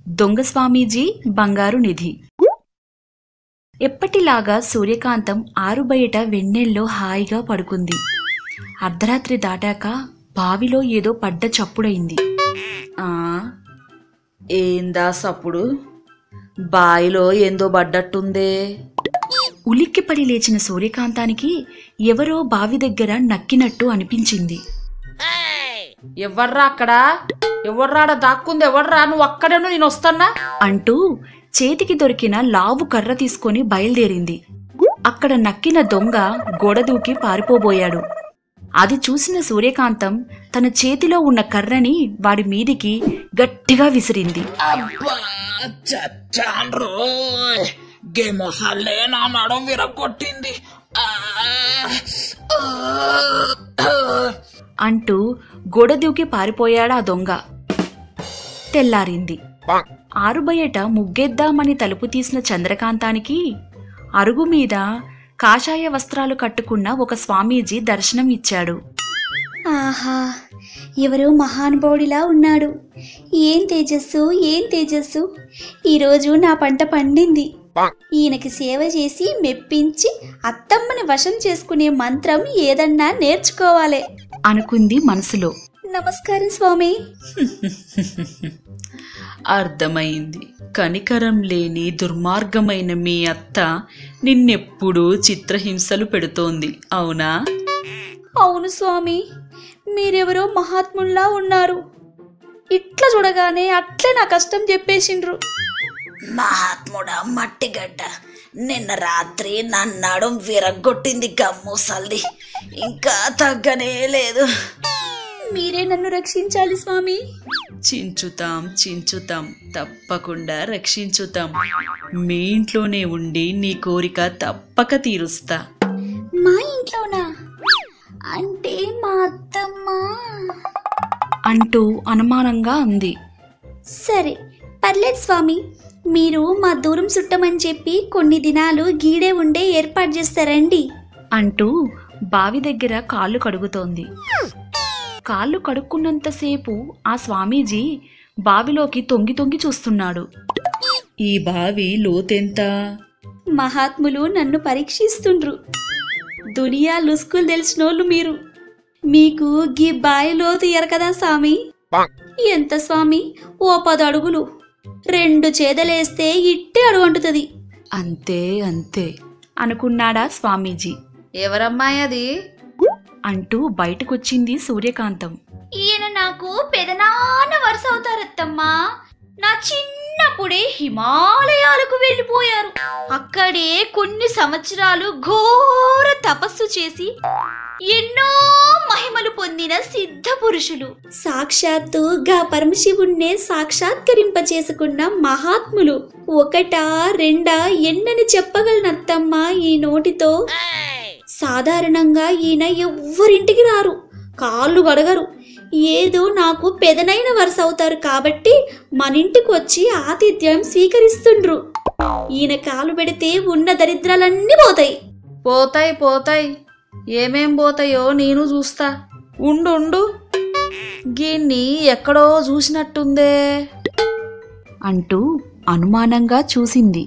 దొంగ స్వామీజీ బంగారు నిధి ఎప్పటిలాగా సూర్యకాంతం ఆరుబయట వెన్నెల్లో హాయిగా పడుకుంది అర్ధరాత్రి దాటాక బావిలో ఏదో పడ్డ చప్పుడైంది ఆ ఏందా సప్పుడు బాయిలో ఏందో పడ్డట్టుందే ఉలిక్కిపడి లేచిన సూర్యకాంతానికి ఎవరో బావి దగ్గర నక్కినట్టు అనిపించింది ఎవర్రా అక్కడ ఎవర్రాడ దాక్కుంది ఎవర్రా నువ్వు అక్కడేను నేను వస్తానా అంటూ చేతికి దొరికిన లావు కర్ర తీసుకొని బయలుదేరింది అక్కడ నక్కిన దొంగ గోడ దూకి పారిపోబోయాడు అది చూసిన సూర్యకాంతం తన చేతిలో ఉన్న కర్రని వాడి మీదికి గట్టిగా విసిరింది అబ్బా చచ్చాన్రో గేమోసాలే నా నడం విరగొట్టింది ఆ, ఆ, ఆ. అంటూ గోడ దూకి పారిపోయాడు ఆ దొంగ తెల్లారింది ఆరుబయట ముగ్గేద్దామని తలుపు తీసిన చంద్రకాంతానికి అరుగు మీద కాషాయ వస్త్రాలు కట్టుకున్న ఒక స్వామీజీ దర్శనం ఇచ్చాడు ఆహా ఎవరో మహానుభావుడిలా ఉన్నాడు ఏం తేజస్సు ఏం తేజస్సు ఈరోజు నా పంట పండింది ఈయనకి సేవ చేసి మెప్పించి అత్తమ్మని వశం చేసుకునే మంత్రం ఏదన్నా నేర్చుకోవాలి అనుకుంది మనసులో నమస్కారం స్వామి అర్థమైంది కనికరం లేని దుర్మార్గమైన మీ అత్త నిన్నెప్పుడూ చిత్రహింసలు పెడుతోంది అవునా అవును స్వామి మీరెవరో మహాత్ముల్లా ఉన్నారు ఇట్లా చూడగానే అట్లే నా కష్టం చెప్పేసిండ్రు మహాత్ముడా మట్టిగడ్డ నిన్న రాత్రి నా నడం విరగొట్టింది గమ్మోసల్ది ఇంకా తగ్గనే లేదు మీరే నన్ను రక్షించాలి స్వామి చించుతాం చించుతాం తప్పకుండా రక్షించుతాం మీ ఇంట్లోనే ఉండి నీ కోరిక తప్పక తీరుస్తా మా ఇంట్లోనా అంటే మా అత్తమ్మ అంటూ అనుమానంగా అంది సరే పర్లేదు స్వామి మీరు మా దూరం చుట్టమని చెప్పి కొన్ని దినాలు గీడే ఉండే ఏర్పాటు చేస్తారండి అంటూ బావి దగ్గర కాళ్ళు కడుగుతోంది కాళ్ళు కడుక్కున్నంతసేపు ఆ స్వామీజీ బావిలోకి తొంగి తొంగి చూస్తున్నాడు ఈ బావి లోతెంత మహాత్ములు నన్ను పరీక్షిస్తుండ్రు దునియా లుస్కులు తెలిసినోళ్ళు మీరు మీకు గీ బాయి లోతు ఎరకదా స్వామి ఎంత స్వామి ఓ పది అడుగులు రెండు చేదలేస్తే ఇట్టే అడుగంటుతుంది అంతే అంతే అనుకున్నాడా స్వామీజీ ఎవరమ్మాయి అది అంటూ బయటకొచ్చింది సూర్యకాంతం ఈయన నాకు పెదనాన్న వరుస అవుతారత్తమ్మా నా చిన్నప్పుడే హిమాలయాలకు వెళ్ళిపోయారు అక్కడే కొన్ని సంవత్సరాలు ఘోర తపస్సు చేసి ఎన్నో మహిమలు పొందిన సిద్ధ పురుషులు సాక్షాత్తు గా పరమశివుణ్ణే సాక్షాత్కరింప చేసుకున్న మహాత్ములు ఒకటా రెండా ఎన్నని చెప్పగలనత్తమ్మా ఈ నోటితో సాధారణంగా ఈయన ఎవ్వరింటికి రారు కాళ్ళు గడగరు ఏదో నాకు పెదనైన వరుస అవుతారు కాబట్టి మన ఇంటికి వచ్చి ఆతిథ్యం స్వీకరిస్తుండ్రు ఈయన కాలు పెడితే ఉన్న దరిద్రాలన్నీ పోతాయి పోతాయి పోతాయి ఏమేం పోతాయో నేను చూస్తా ఉండు ఉండు గీన్ని ఎక్కడో చూసినట్టుందే అంటూ అనుమానంగా చూసింది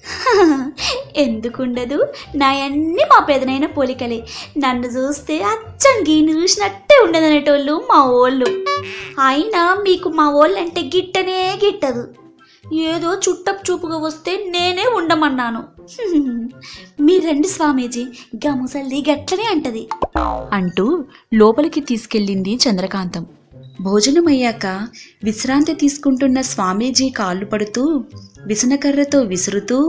ఎందుకుండదు నా అన్ని మా పెదనైన పోలికలే నన్ను చూస్తే అచ్చం గీని చూసినట్టే ఉండదనేటోళ్ళు మా ఓళ్ళు అయినా మీకు మా ఓళ్ళంటే గిట్టనే గిట్టదు ఏదో చుట్టపు చూపుగా వస్తే నేనే ఉండమన్నాను మీరండి స్వామీజీ గా ముసల్ది గట్లనే అంటది అంటూ లోపలికి తీసుకెళ్ళింది చంద్రకాంతం భోజనమయ్యాక విశ్రాంతి తీసుకుంటున్న స్వామీజీ కాళ్ళు పడుతూ విసనకర్రతో విసురుతూ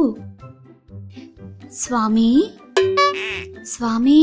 స్వామి స్వామి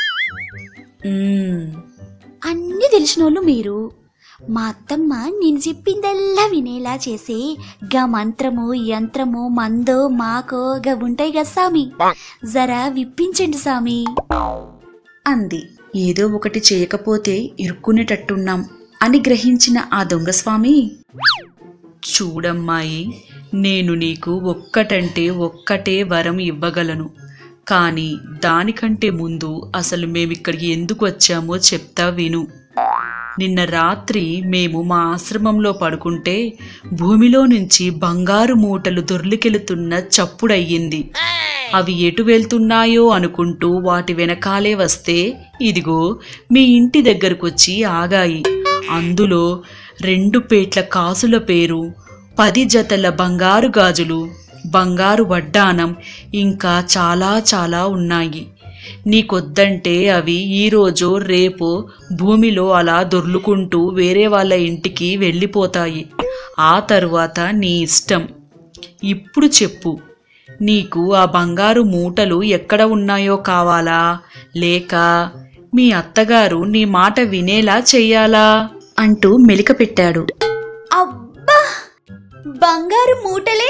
మ్మ్. అన్నీ తెలిసినోళ్ళు మీరు మా అత్తమ్మ నేను చెప్పిందల్లా వినేలా చేసే గా మంత్రము యంత్రము మందో మాకో గా ఉంటాయి కదా సామి జరా విప్పించండి సామి అంది ఏదో ఒకటి చేయకపోతే ఇరుక్కునేటట్టున్నాం అని గ్రహించిన ఆ దొంగస్వామి చూడమ్మాయి నేను నీకు ఒక్కటంటే ఒక్కటే వరం ఇవ్వగలను కానీ దానికంటే ముందు అసలు మేమిక్కడికి ఎందుకు వచ్చామో చెప్తా విను నిన్న రాత్రి మేము మా ఆశ్రమంలో పడుకుంటే భూమిలో నుంచి బంగారు మూటలు దొర్లికెళుతున్న చప్పుడయ్యింది అవి ఎటు వెళ్తున్నాయో అనుకుంటూ వాటి వెనకాలే వస్తే ఇదిగో మీ ఇంటి దగ్గరకొచ్చి ఆగాయి అందులో రెండు పేట్ల కాసుల పేరు పది జతల బంగారు గాజులు బంగారు వడ్డానం ఇంకా చాలా చాలా ఉన్నాయి నీకొద్దంటే అవి ఈరోజు రేపు భూమిలో అలా దొర్లుకుంటూ వేరే వాళ్ళ ఇంటికి వెళ్ళిపోతాయి ఆ తరువాత నీ ఇష్టం ఇప్పుడు చెప్పు నీకు ఆ బంగారు మూటలు ఎక్కడ ఉన్నాయో కావాలా లేక మీ అత్తగారు నీ మాట వినేలా చెయ్యాలా అంటూ మెలిక పెట్టాడు అబ్బా బంగారు మూటలే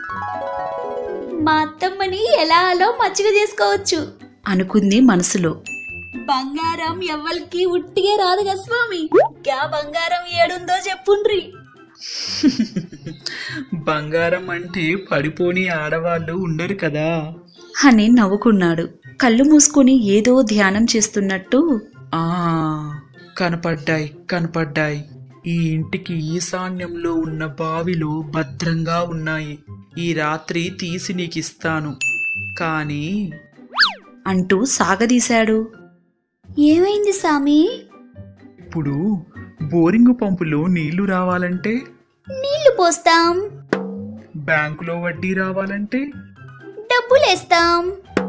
మా అత్తమ్మని ఎలా అలో మచ్చిక చేసుకోవచ్చు అనుకుంది మనసులో బంగారం ఎవ్వరికి ఉట్టిగే రాదు కదా స్వామి గా బంగారం ఏడుందో చెప్పుండ్రి బంగారం అంటే పడిపోని ఆడవాళ్ళు ఉండరు కదా అని నవ్వుకున్నాడు కళ్ళు మూసుకొని ఏదో ధ్యానం చేస్తున్నట్టు ఆ కనపడ్డాయి కనపడ్డాయి ఈ ఇంటికి ఈశాన్యంలో ఉన్న బావిలో భద్రంగా ఉన్నాయి ఈ రాత్రి తీసి నీకిస్తాను కానీ అంటూ సాగదీశాడు ఏమైంది సామి ఇప్పుడు బోరింగు పంపులో నీళ్లు రావాలంటే నీళ్లు పోస్తాం బ్యాంకులో వడ్డీ రావాలంటే డబ్బులేస్తాం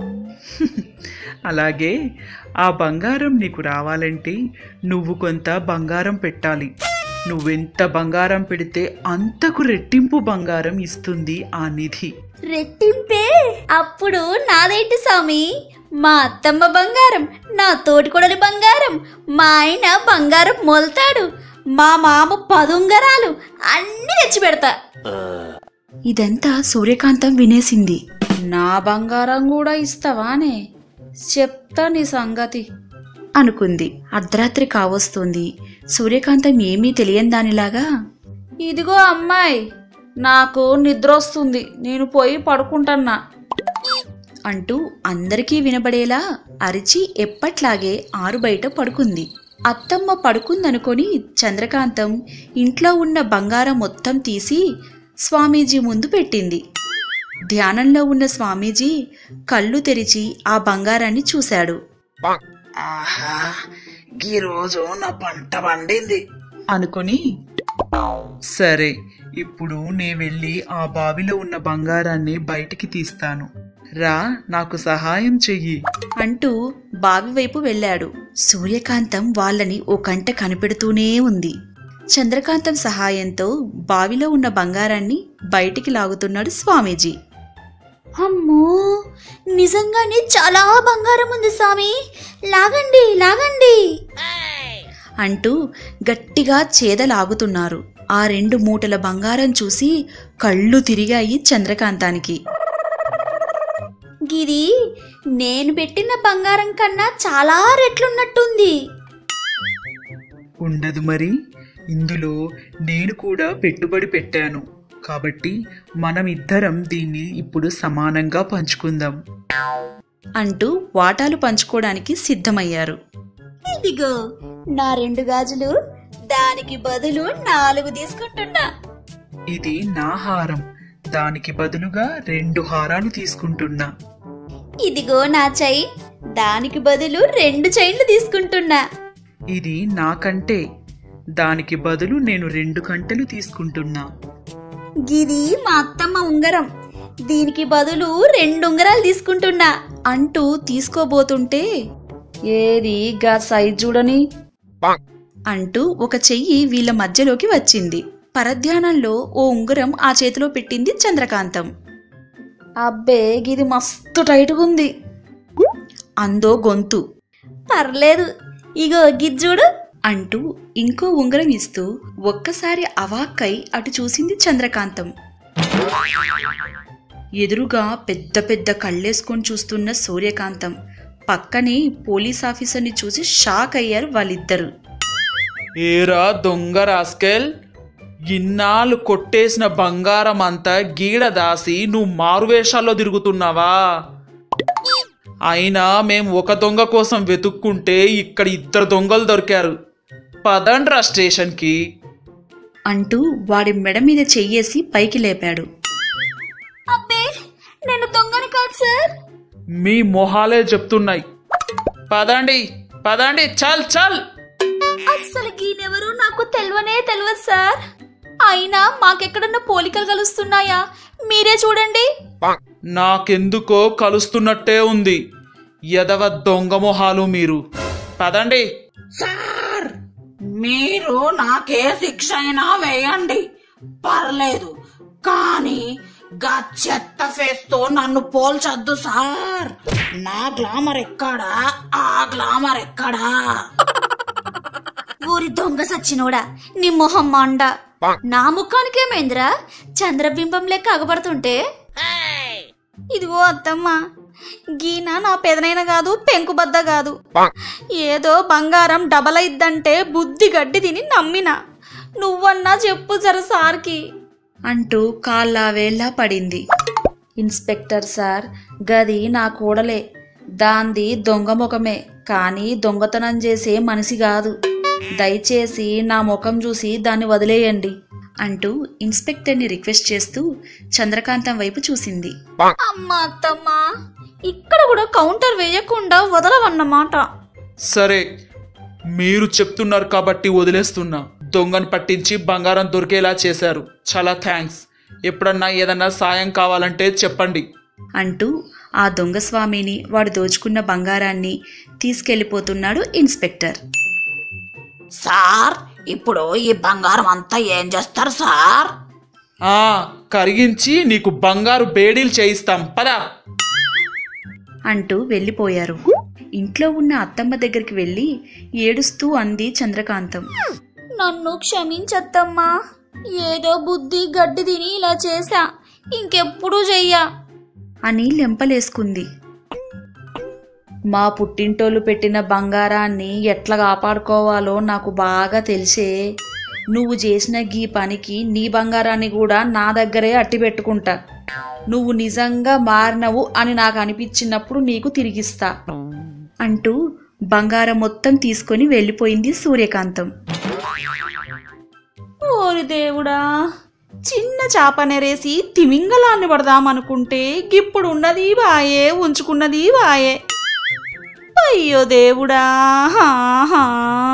అలాగే ఆ బంగారం నీకు రావాలంటే నువ్వు కొంత బంగారం పెట్టాలి నువ్వెంత బంగారం పెడితే అంతకు రెట్టింపు బంగారం ఇస్తుంది ఆ నిధి రెట్టింపే అప్పుడు నాదేంటి సామి మా అత్తమ్మ బంగారం నా తోటికొడలి బంగారం మా ఆయన బంగారం మొలతాడు మా మామ పదుంగరాలు అన్ని తెచ్చి పెడతా ఇదంతా సూర్యకాంతం వినేసింది నా బంగారం కూడా ఇస్తావానే చెప్తా నీ సంగతి అనుకుంది అర్ధరాత్రి కావస్తోంది సూర్యకాంతం ఏమీ తెలియని దానిలాగా ఇదిగో అమ్మాయి నాకు నిద్ర వస్తుంది నేను పోయి పడుకుంటున్నా అంటూ అందరికీ వినబడేలా అరిచి ఎప్పట్లాగే ఆరు బయట పడుకుంది అత్తమ్మ పడుకుందనుకొని చంద్రకాంతం ఇంట్లో ఉన్న బంగారం మొత్తం తీసి స్వామీజీ ముందు పెట్టింది ధ్యానంలో ఉన్న స్వామీజీ కళ్ళు తెరిచి ఆ బంగారాన్ని చూశాడు ఆహా ఈ రోజు నా పంట పండింది అనుకొని సరే ఇప్పుడు నే వెళ్ళి ఆ బావిలో ఉన్న బంగారాన్ని బయటికి తీస్తాను రా నాకు సహాయం చెయ్యి అంటూ బావి వైపు వెళ్ళాడు సూర్యకాంతం వాళ్ళని ఓ కంట కనిపెడుతూనే ఉంది చంద్రకాంతం సహాయంతో బావిలో ఉన్న బంగారాన్ని బయటికి లాగుతున్నాడు స్వామీజీ అమ్మో నిజంగానే చాలా బంగారం ఉంది స్వామి లాగండి లాగండి అంటూ గట్టిగా చేదలాగుతున్నారు ఆ రెండు మూటల బంగారం చూసి కళ్ళు తిరిగాయి చంద్రకాంతానికి గిది నేను పెట్టిన బంగారం కన్నా చాలా రెట్లున్నట్టుంది ఉండదు మరి ఇందులో నేను కూడా పెట్టుబడి పెట్టాను కాబట్టి మనం ఇద్దరం దీన్ని ఇప్పుడు సమానంగా పంచుకుందాం అంటూ వాటాలు పంచుకోవడానికి సిద్ధమయ్యారు ఇదిగో నా రెండు గాజులు దానికి బదులు నాలుగు తీసుకుంటున్నా ఇది నా హారం దానికి బదులుగా రెండు హారాలు తీసుకుంటున్నా ఇదిగో నా చైన్ దానికి బదులు రెండు చైన్లు తీసుకుంటున్నా ఇది నాకంటే దానికి బదులు నేను రెండు కంటెలు తీసుకుంటున్నా గిది మా అత్తమ్మ ఉంగరం దీనికి బదులు రెండు ఉంగరాలు తీసుకుంటున్నా అంటూ తీసుకోబోతుంటే ఏది గా సైజ్ చూడని అంటూ ఒక చెయ్యి వీళ్ళ మధ్యలోకి వచ్చింది పరధ్యానంలో ఓ ఉంగరం ఆ చేతిలో పెట్టింది చంద్రకాంతం అబ్బే గిది మస్తు టైట్గా ఉంది అందో గొంతు పర్లేదు ఇగో గిజ్జుడు అంటూ ఇంకో ఉంగరం ఇస్తూ ఒక్కసారి అవాక్కై అటు చూసింది చంద్రకాంతం ఎదురుగా పెద్ద పెద్ద కళ్ళేసుకొని చూస్తున్న సూర్యకాంతం పక్కనే పోలీస్ ఆఫీసర్ని చూసి షాక్ అయ్యారు వాళ్ళిద్దరు ఏరా దొంగ రాస్కెల్ ఇన్నాళ్ళు కొట్టేసిన బంగారం అంతా గీడ దాసి నువ్వు మారువేషాల్లో తిరుగుతున్నావా అయినా మేం ఒక దొంగ కోసం వెతుక్కుంటే ఇక్కడ ఇద్దరు దొంగలు దొరికారు పదండ్రా స్టేషన్కి అంటూ వాడి మెడ మీద చెయ్యేసి పైకి లేపాడు అబ్బే నేను దొంగని కాదు సార్ మీ మొహాలే చెప్తున్నాయి పదండి పదండి చల్ చల్ అస్సలు గీనెవరు నాకు తెలియనే తెలియదు సార్ అయినా మాకెక్కడన్నా పోలికలు కలుస్తున్నాయా మీరే చూడండి నాకెందుకో కలుస్తున్నట్టే ఉంది ఎదవ దొంగ మొహాలు మీరు పదండి సార్ మీరు నాకే శిక్ష అయినా వేయండి పర్లేదు కానీ గా చెత్త ఫేస్ తో నన్ను పోల్చొద్దు సార్ నా గ్లామర్ ఎక్కడా ఆ గ్లామర్ ఎక్కడా ఊరి దొంగ సచ్చినోడా నీ మొహం మండ నా ముఖానికేమైందిరా చంద్రబింబం లెక్క అగబడుతుంటే ఇదిగో అత్తమ్మ గీన నా పెదనైన కాదు పెంకుబద్ద కాదు ఏదో బంగారం డబల్ అయిద్దంటే బుద్ధి గడ్డి తిని నమ్మిన నువ్వన్నా చెప్పు జర సార్కి అంటూ కాళ్ళ వేళ్ళ పడింది ఇన్స్పెక్టర్ సార్ గది నా కూడలే దాంది దొంగ ముఖమే కానీ దొంగతనం చేసే మనిషి కాదు దయచేసి నా ముఖం చూసి దాన్ని వదిలేయండి అంటూ ఇన్స్పెక్టర్ని రిక్వెస్ట్ చేస్తూ చంద్రకాంతం వైపు చూసింది అమ్మ అత్తమ్మ ఇక్కడ కూడా కౌంటర్ వేయకుండా వదలవన్నమాట సరే మీరు చెప్తున్నారు కాబట్టి వదిలేస్తున్నా దొంగను పట్టించి బంగారం దొరికేలా చేశారు చాలా థ్యాంక్స్ ఎప్పుడన్నా ఏదన్నా సాయం కావాలంటే చెప్పండి అంటూ ఆ దొంగ స్వామిని వాడు దోచుకున్న బంగారాన్ని తీసుకెళ్లిపోతున్నాడు ఇన్స్పెక్టర్ సార్ ఇప్పుడు ఈ బంగారం అంతా ఏం చేస్తారు సార్ ఆ కరిగించి నీకు బంగారు బేడీలు చేయిస్తాం పదా అంటూ వెళ్ళిపోయారు ఇంట్లో ఉన్న అత్తమ్మ దగ్గరికి వెళ్ళి ఏడుస్తూ అంది చంద్రకాంతం నన్ను క్షమించత్తమ్మా ఏదో బుద్ధి గడ్డి తిని ఇలా చేశా ఇంకెప్పుడు చెయ్యా అని లెంపలేసుకుంది మా పుట్టింటోళ్ళు పెట్టిన బంగారాన్ని ఎట్లా కాపాడుకోవాలో నాకు బాగా తెలిసే నువ్వు చేసిన గీ పనికి నీ బంగారాన్ని కూడా నా దగ్గరే అట్టి పెట్టుకుంటా నువ్వు నిజంగా మారినవు అని నాకు అనిపించినప్పుడు నీకు తిరిగిస్తా అంటూ బంగారం మొత్తం తీసుకొని వెళ్ళిపోయింది సూర్యకాంతం ఓరి దేవుడా చిన్న చేప నెరేసి తిమింగలాన్ని పడదామనుకుంటే ఇప్పుడు ఉన్నది వాయే ఉంచుకున్నది వాయే అయ్యో దేవుడా హా, హా.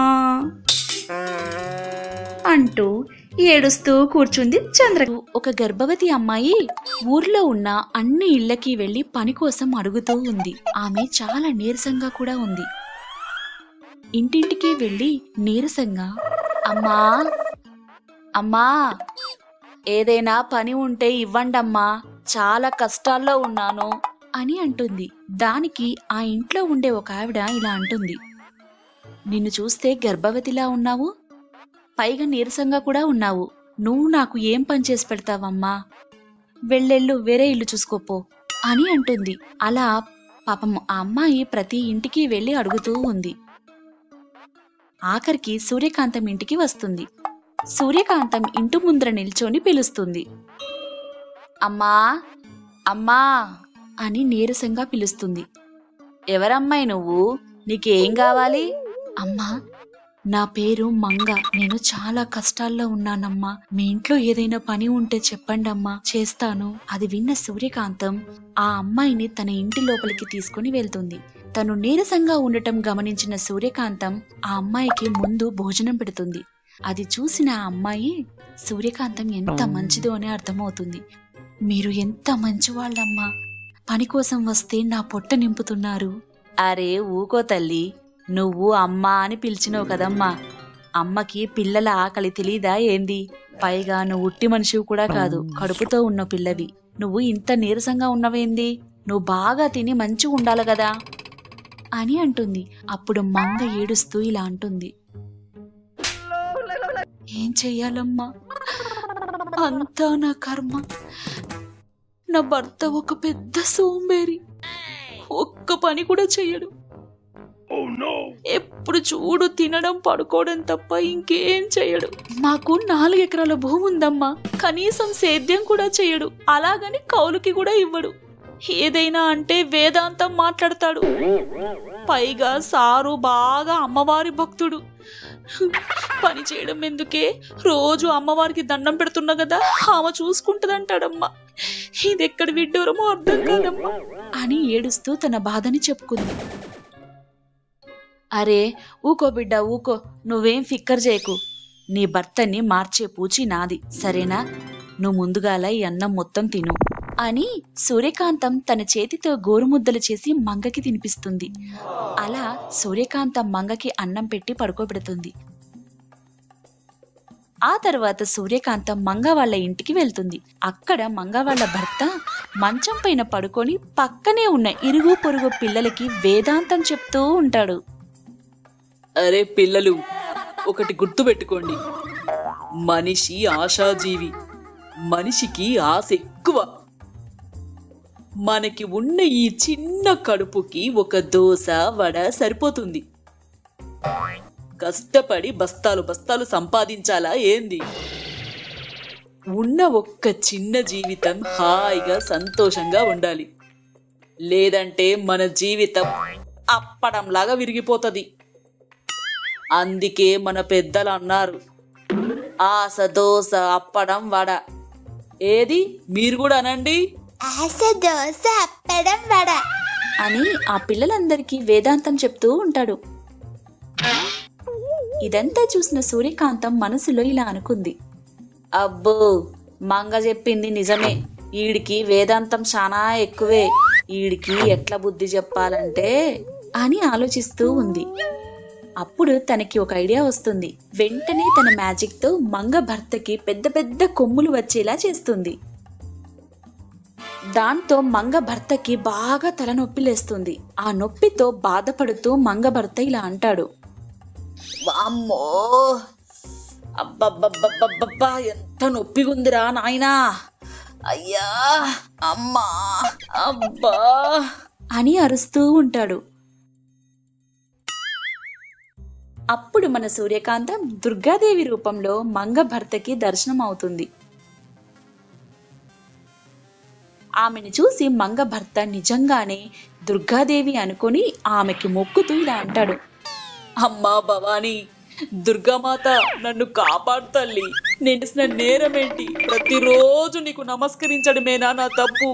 అంటూ ఏడుస్తూ కూర్చుంది చంద్ర ఒక గర్భవతి అమ్మాయి ఊర్లో ఉన్న అన్ని ఇళ్ళకి వెళ్లి పని కోసం అడుగుతూ ఉంది ఆమె చాలా నీరసంగా కూడా ఉంది ఇంటింటికి వెళ్లి నీరసంగా అమ్మా అమ్మా ఏదైనా పని ఉంటే ఇవ్వండమ్మా చాలా కష్టాల్లో ఉన్నాను అని అంటుంది దానికి ఆ ఇంట్లో ఉండే ఒక ఆవిడ ఇలా అంటుంది నిన్ను చూస్తే గర్భవతిలా ఉన్నావు పైగా నీరసంగా కూడా ఉన్నావు నువ్వు నాకు ఏం పని చేసి పెడతావమ్మా వెళ్ళెళ్ళు వేరే ఇల్లు చూసుకోపో అని అంటుంది అలా పాపం ఆ అమ్మాయి ప్రతి ఇంటికి వెళ్ళి అడుగుతూ ఉంది ఆఖరికి సూర్యకాంతం ఇంటికి వస్తుంది సూర్యకాంతం ఇంటి ముందర నిల్చొని పిలుస్తుంది అమ్మా అమ్మా అని నీరసంగా పిలుస్తుంది ఎవరమ్మాయి నువ్వు నీకేం కావాలి అమ్మా నా పేరు మంగ నేను చాలా కష్టాల్లో ఉన్నానమ్మా మీ ఇంట్లో ఏదైనా పని ఉంటే చెప్పండి అమ్మా చేస్తాను అది విన్న సూర్యకాంతం ఆ అమ్మాయిని తన ఇంటి లోపలికి తీసుకుని వెళ్తుంది తను నీరసంగా ఉండటం గమనించిన సూర్యకాంతం ఆ అమ్మాయికి ముందు భోజనం పెడుతుంది అది చూసిన ఆ అమ్మాయి సూర్యకాంతం ఎంత మంచిదో అని అర్థమవుతుంది మీరు ఎంత మంచివాళ్ళమ్మా పని కోసం వస్తే నా పొట్ట నింపుతున్నారు అరే ఊకో తల్లి నువ్వు అమ్మా అని పిలిచినావు కదమ్మా అమ్మకి పిల్లల ఆకలి తెలీదా ఏంది పైగా నువ్వు ఉట్టి మనిషివి కూడా కాదు కడుపుతో ఉన్న పిల్లవి నువ్వు ఇంత నీరసంగా ఉన్నవేంది నువ్వు బాగా తిని మంచిగా ఉండాలి కదా అని అంటుంది అప్పుడు మంగ ఏడుస్తూ ఇలా అంటుంది ఏం చెయ్యాలమ్మా అంతా నా కర్మ నా భర్త ఒక పెద్ద సోంబేరి ఒక్క పని కూడా చెయ్యడు ఎప్పుడు చూడు తినడం పడుకోవడం తప్ప ఇంకేం చెయ్యడు మాకు నాలుగు ఎకరాల భూమి ఉందమ్మా కనీసం సేద్యం కూడా చెయ్యడు అలాగని కౌలుకి కూడా ఇవ్వడు ఏదైనా అంటే వేదాంతం మాట్లాడతాడు పైగా సారు బాగా అమ్మవారి భక్తుడు పని చేయడం ఎందుకే రోజు అమ్మవారికి దండం పెడుతున్నా కదా ఆమె చూసుకుంటదంటాడమ్మా ఇది ఎక్కడ విడ్డూరమో అర్థం కాదమ్మా అని ఏడుస్తూ తన బాధని చెప్పుకుంది అరే ఊకో బిడ్డ ఊకో నువ్వేం ఫిక్కర్ చేయకు నీ భర్తని మార్చే పూచి నాది సరేనా నువ్వు ముందుగాల ఈ అన్నం మొత్తం తిను అని సూర్యకాంతం తన చేతితో గోరుముద్దలు చేసి మంగకి తినిపిస్తుంది అలా సూర్యకాంతం మంగకి అన్నం పెట్టి పడుకోబెడుతుంది ఆ తర్వాత సూర్యకాంతం మంగ వాళ్ళ ఇంటికి వెళ్తుంది అక్కడ మంగ వాళ్ళ భర్త మంచం పైన పడుకొని పక్కనే ఉన్న ఇరుగు పొరుగు పిల్లలకి వేదాంతం చెప్తూ ఉంటాడు అరే పిల్లలు ఒకటి గుర్తు పెట్టుకోండి మనిషి ఆశాజీవి మనిషికి ఆశ ఎక్కువ మనకి ఉన్న ఈ చిన్న కడుపుకి ఒక దోశ వడ సరిపోతుంది కష్టపడి బస్తాలు బస్తాలు సంపాదించాలా ఏంది ఉన్న ఒక్క చిన్న జీవితం హాయిగా సంతోషంగా ఉండాలి లేదంటే మన జీవితం అప్పడంలాగా విరిగిపోతది అందుకే మన పెద్దలు అన్నారు ఆశ దోశ అప్పడం వడ ఏది మీరు కూడా అనండి ఆశ దోశ అప్పడం వడ అని ఆ పిల్లలందరికీ వేదాంతం చెప్తూ ఉంటాడు ఇదంతా చూసిన సూర్యకాంతం మనసులో ఇలా అనుకుంది అబ్బో మంగ చెప్పింది నిజమే ఈడికి వేదాంతం చాలా ఎక్కువే ఈడికి ఎట్లా బుద్ధి చెప్పాలంటే అని ఆలోచిస్తూ ఉంది అప్పుడు తనకి ఒక ఐడియా వస్తుంది వెంటనే తన మ్యాజిక్ తో మంగ భర్తకి పెద్ద పెద్ద కొమ్ములు వచ్చేలా చేస్తుంది దాంతో మంగ భర్తకి బాగా తలనొప్పి లేస్తుంది ఆ నొప్పితో బాధపడుతూ మంగ భర్త ఇలా అంటాడు వామ్మో అబ్బబ్బబ్బబ్బబ్బా ఎంత నొప్పిగుందిరా నాయనా అయ్యా అమ్మా అబ్బా అని అరుస్తూ ఉంటాడు అప్పుడు మన సూర్యకాంతం దుర్గాదేవి రూపంలో మంగ భర్తకి దర్శనం అవుతుంది ఆమెను చూసి మంగ భర్త నిజంగానే దుర్గాదేవి అనుకొని ఆమెకి మొక్కుతూ ఇలా అంటాడు అమ్మా భవానీ దుర్గామాత నన్ను కాపాడు తల్లి నేను చేసిన నేరమేంటి ప్రతిరోజు నీకు నమస్కరించడమేనా నా తప్పు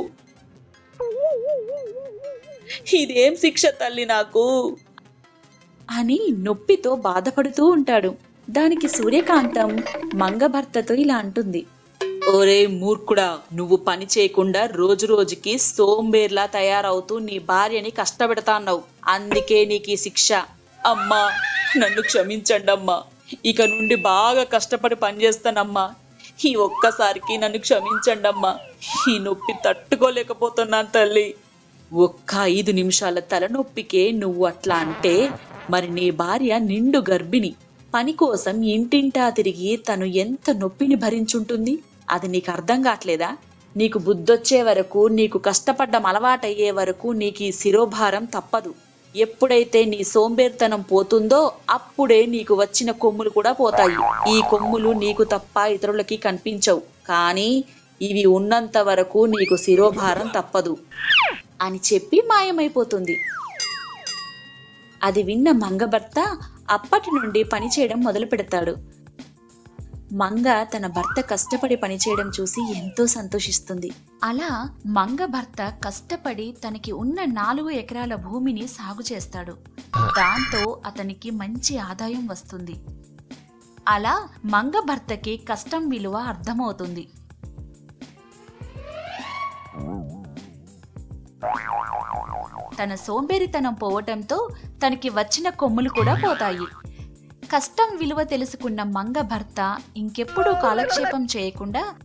ఇదేం శిక్ష తల్లి నాకు అని నొప్పితో బాధపడుతూ ఉంటాడు దానికి సూర్యకాంతం మంగ భర్తతో ఇలా అంటుంది ఓరే మూర్ఖుడా నువ్వు పని చేయకుండా రోజు రోజుకి సోంబేర్లా తయారవుతూ నీ భార్యని కష్టపెడతాన్నావు అందుకే నీకు ఈ శిక్ష అమ్మా నన్ను క్షమించండి అమ్మా ఇక నుండి బాగా కష్టపడి పనిచేస్తానమ్మా ఈ ఒక్కసారికి నన్ను క్షమించండి అమ్మా ఈ నొప్పి తట్టుకోలేకపోతున్నాను తల్లి ఒక్క ఐదు నిమిషాల తలనొప్పికే నువ్వు అట్లా అంటే మరి నీ భార్య నిండు గర్భిణి పని కోసం ఇంటింటా తిరిగి తను ఎంత నొప్పిని భరించుంటుంది అది నీకు అర్థం కావట్లేదా నీకు బుద్ధొచ్చే వరకు నీకు కష్టపడ్డం అలవాటయ్యే వరకు నీకు ఈ శిరోభారం తప్పదు ఎప్పుడైతే నీ సోంబేర్తనం పోతుందో అప్పుడే నీకు వచ్చిన కొమ్ములు కూడా పోతాయి ఈ కొమ్ములు నీకు తప్ప ఇతరులకి కనిపించవు కానీ ఇవి ఉన్నంత వరకు నీకు శిరోభారం తప్పదు అని చెప్పి మాయమైపోతుంది అది విన్న మంగభర్త అప్పటి నుండి పని చేయడం మొదలు పెడతాడు మంగ తన భర్త కష్టపడి పనిచేయడం చూసి ఎంతో సంతోషిస్తుంది అలా మంగ భర్త కష్టపడి తనకి ఉన్న నాలుగు ఎకరాల భూమిని సాగు చేస్తాడు దాంతో అతనికి మంచి ఆదాయం వస్తుంది అలా మంగ భర్తకి కష్టం విలువ అర్థమవుతుంది తన సోంబేరితనం పోవటంతో తనకి వచ్చిన కొమ్ములు కూడా పోతాయి కష్టం విలువ తెలుసుకున్న మంగ భర్త ఇంకెప్పుడూ కాలక్షేపం చేయకుండా